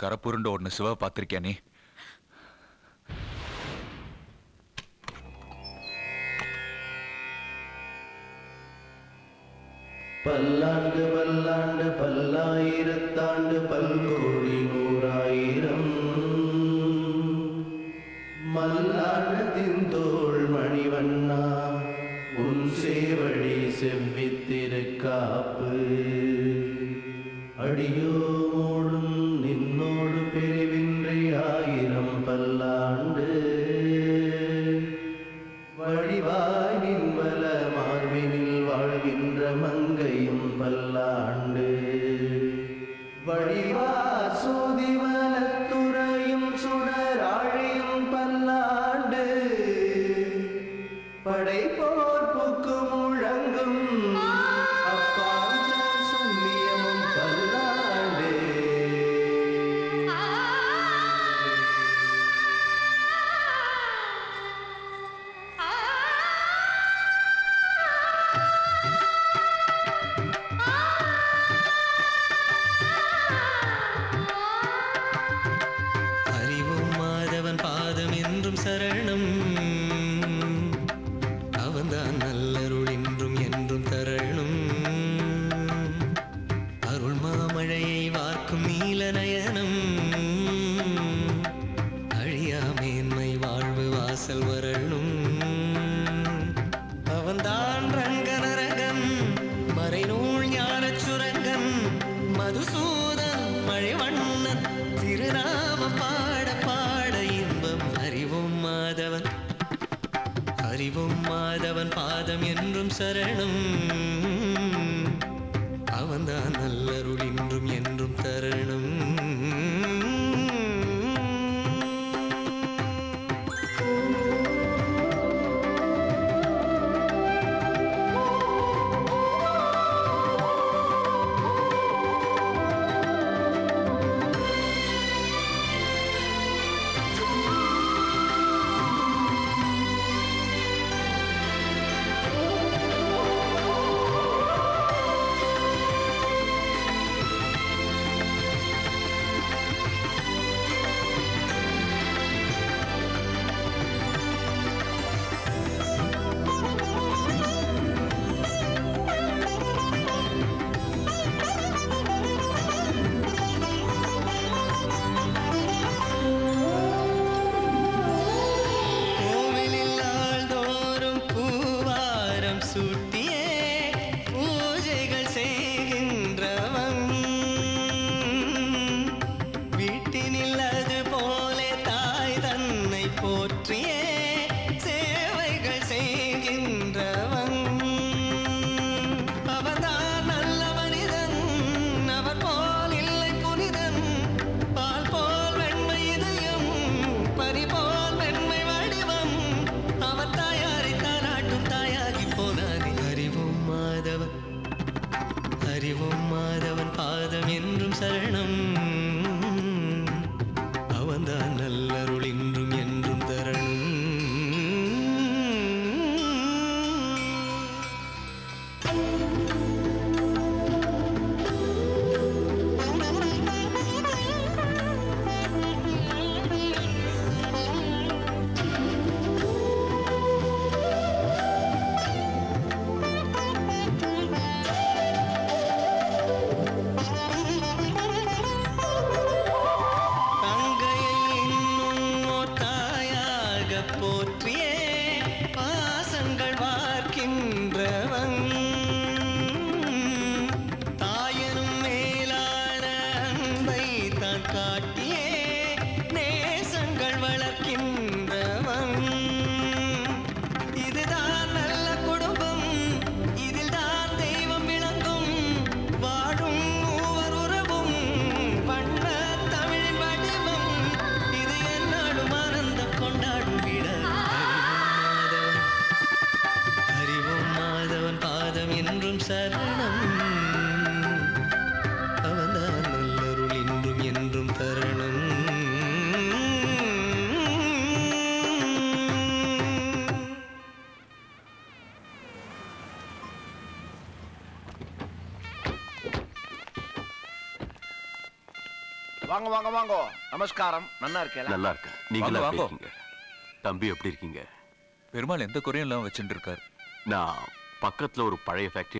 கரப்புருண்டு ஓடுன சிவ பார்த்திருக்கியா நீ பல்லாண்டு பல்லாண்டு பல்லாயிரத்தாண்டு பல்கோடி நூறாயிரம் மல்லாண்டத்தின் தோள் மணிவண்ணா உன் சேவடி செவ்வித்திருக்காப்பு அடியோ மூடும் நின்னோடு பிரிவின்றி ஆயிரம் பல்லாண்டு வழிவாய் நின்வல மார்பினில் வாழ்கின்ற மங்கையும் பல்லாண்டு வழிவா சோதிவலத்துறையும் சுடராழியும் பல்லாண்டு படைப்போர் புக்கு முழங்கும் அப்பாஞ்ச சன்னியமும் பல்லாண்டு அறிவும் மாதவன் பாதம் என்றும் சரணம் அவன்தான் நல்லருள் என்றும் என்றும் தரணும் அருள் மாமழையை வார்க்கும் நீல நயனம் அழியா மேன்மை வாழ்வு வாசல் வரணும் அவன்தான் ரங்கனரகன் மறைநூல் ஞானச் சுரங்கன் மதுசூதன் மழைவண்ணன் திருநாம பாட பாட இன்பம் அறிவும் மாதவன் அறிவும் மாதவன் பாதம் என்றும் சரணம் அவன்தான் நல்லருள் இன்றும் என்றும் தரணும் வாங்க வாங்க வாங்க நமஸ்காரம் நல்லா இருக்கேன் நல்லா இருக்கேன் நீங்களா வாங்க, எப்படி இருக்கீங்க தம்பி எப்படி இருக்கீங்க பெருமாள் எந்த குறையும் இல்லாம வச்சுட்டு இருக்காரு நான் பக்கத்துல ஒரு பழைய ஃபேக்டரி